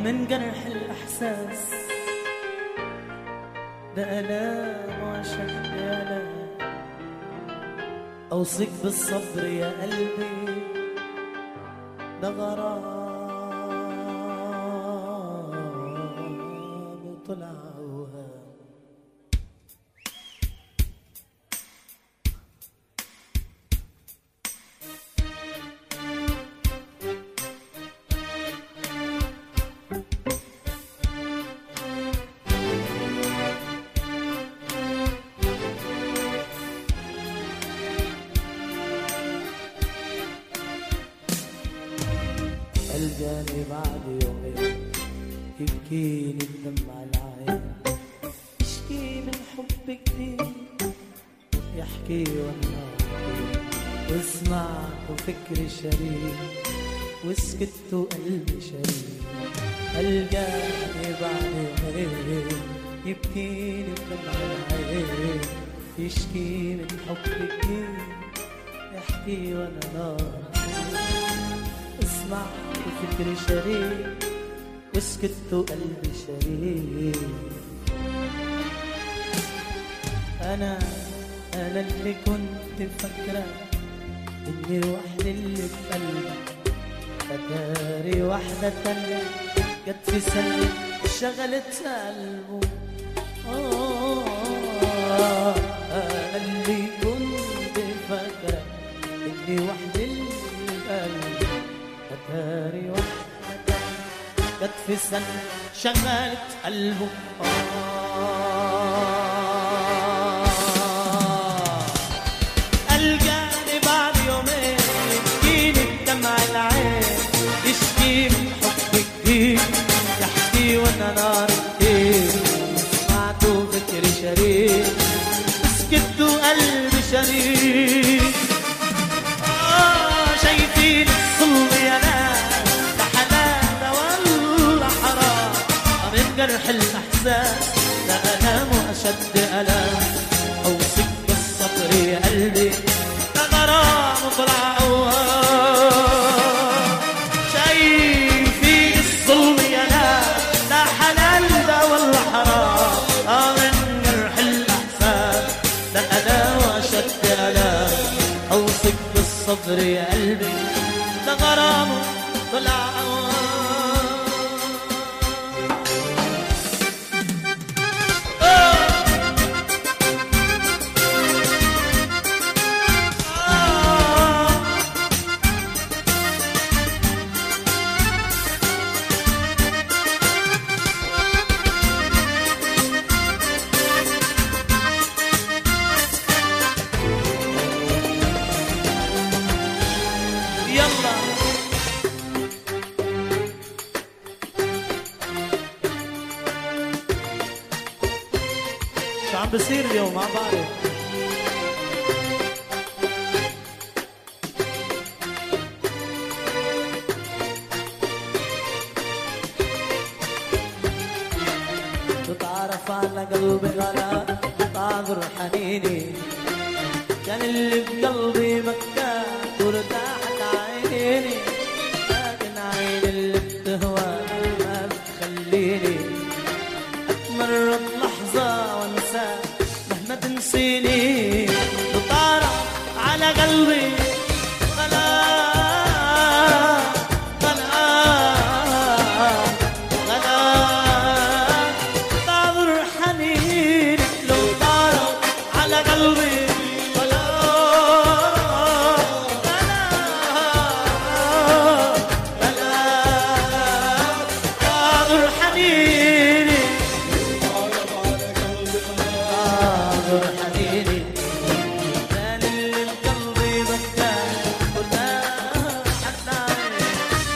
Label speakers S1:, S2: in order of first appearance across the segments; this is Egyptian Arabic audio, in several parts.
S1: ومن جرح الإحساس ده ألام وأشد ألام أوصيك بالصبر يا قلبي ده غرام وطلع أوهام الجاني بعد يومين يبكيني الدمع العين يشكي من حب جديد يحكي وانا واسمع وفكري شريك وسكت وقلبي شريك الجاني بعد يومين يبكيني الدمع العين يشكي من حب جديد يحكي وانا نار اسمع وفكري شريك وسكت وقلبي شريك انا انا اللي كنت فاكره اني وحدي اللي في قلبك فتاري واحدة تانية جت في سنة شغلت قلبه آه أنا اللي كنت فاكرة إني وحدي اللي في قلبي فتاري واحدة تانية جت في سنة شغلت قلبه آه الجاني بعد يومين يبكيني بدمع العين يشكي من حب جديد يحكي وانا نار كتير سمعته فكري شريك سكت وقلبي شريك آه شايفين الظلم يا ناس ده حلال ده ولا حرام آه من جرح الأحزان ده ألام وأشد ألام أوصيك بالصبر يا قلبي ده غرام وطلع أوهام شايفين الظلم يا ناس ده حلال ده ولا حرام آه من جرح الأحزان ده ألام وأشد ألام أوصيك بالصبر يا قلبي ده غرام طلع أوهام يلا شو عم بصير اليوم ما بعرف تتعرف على قلبي غلا تعذر حنيني كان اللي في قلبي مكان وارتاحت عيني لكن عين اللي بتهوى ما بتخليني اتمرد لحظة وانساك مهما تنسيني وتعرف على قلبي غلا غلا غلا تعذر حنيني لو تعرف على قلبي غلا غلا غلا تعذر حنيني تعذر حنيني كان اللي القلب بكى كلها حتى عيني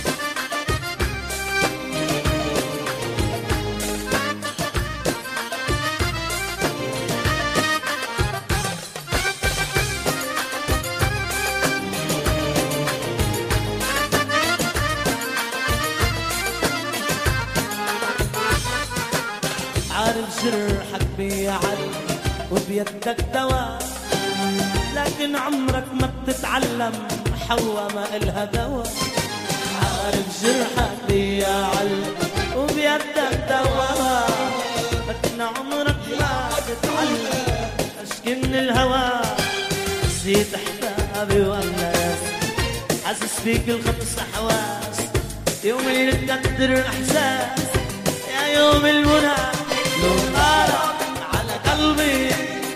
S1: عارف جرحك بيعلم وبيدك دواء لكن عمرك ما بتتعلم حوا ما إلها دواء عارف جرحك بيعلم وبيدك دواها لكن عمرك ما تتعلم اشكي من الهوى نسيت احبابي ولا حاسس فيك الخمس حواس يوم اللي تقدر الاحساس يا يوم المنى لو طالع على قلبي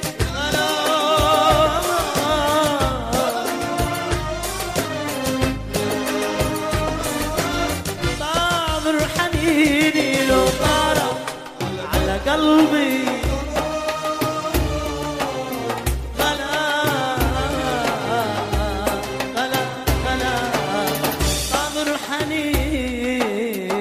S1: طابر حنيني لو طارق على قلبي غلا غلا غلا طابر حنيني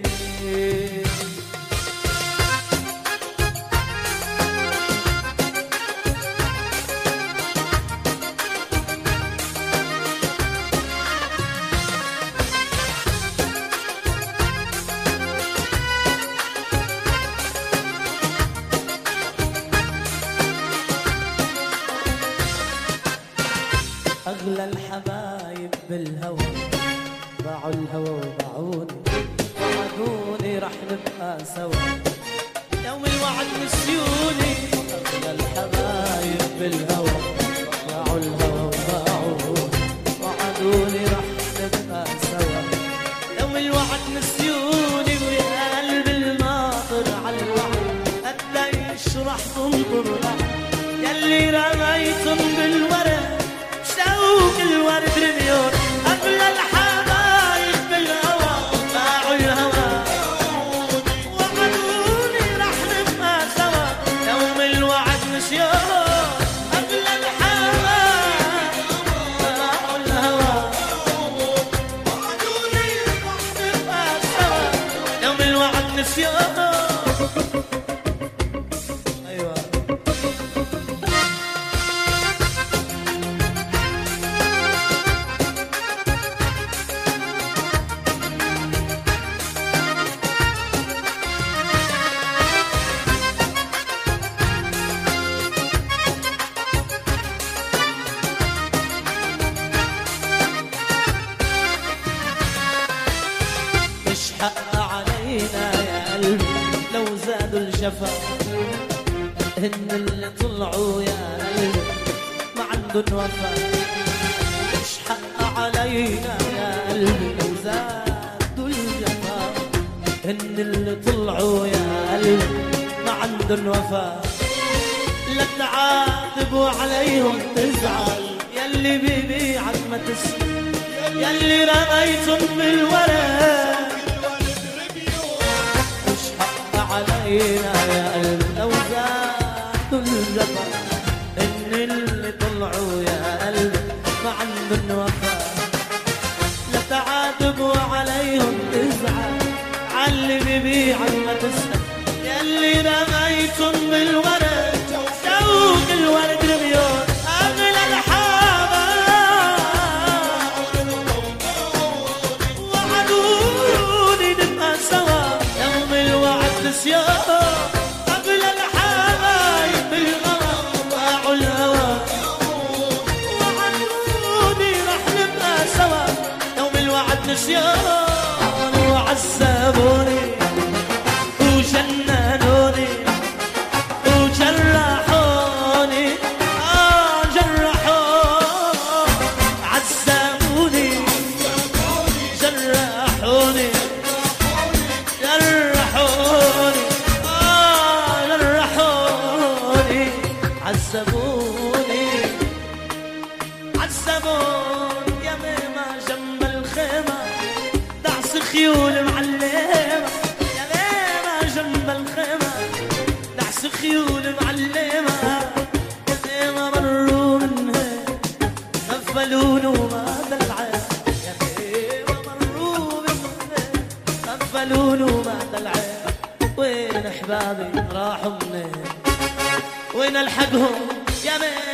S1: أغلى الحبايب بالهوى باعوا الهوى وباعوني وعدوني رح نبقى سوا يوم الوعد نسيوني أغلى الحبايب بالهوى باعوا الهوى وباعوني وعدوني رح نبقى سوا يوم الوعد نسيوني ويا قلب الماطر على الوعد قديش رح تنطر يلي رميتم بالورد شوق الورد رميون قبل الحبايب بالهوى باعوا الهوى وعدوني رح نبقى سوا يوم الوعد نسيون قبل الحبايب باعوا الهوى وعدوني رح نبقى سوا يوم الوعد نسيون ايوه مش حق علينا يا قلبي لو زادوا الجفا هن اللي طلعوا يا قلبي ما عندن وفا مش حق علينا يا قلبي لو زادوا الجفا هن اللي طلعوا يا قلبي ما عندن وفا لا تعاتبوا عليهم تزعل يلي بيبيعك ما تسأل يلي رميتم بالورق مش حق علينا يا قلب لو زادوا الزفا ان اللي طلعوا يا قلب ما عندن وفا لا تعاتبوا عليهم تزعل عاللي بيبيعك ما تسأل يلي رميتم بالورد شوق الورد رميون أغلى الحابة وعدوني نبقى سوا يوم الوعد نسيان قبل الحبايب بالغرام باعوا الهوى وعدوني رح نبقى سوا يوم الوعد نسيان وعذبوني وجننوني وجرحوني آه جرحوني عذبوني جرحوني جرحوني آه جرحوني عذبوني عذبون يا ماما جنب الخيمة دعس خيول معلمة يا ماما جنب الخيمة دعس خيول معلمة يا ماما مروا منها غفلون وما دلعت يا ماما مروا منها غفلون وما دلعت وين احبابي راحوا منين وين الحقهم يا ماما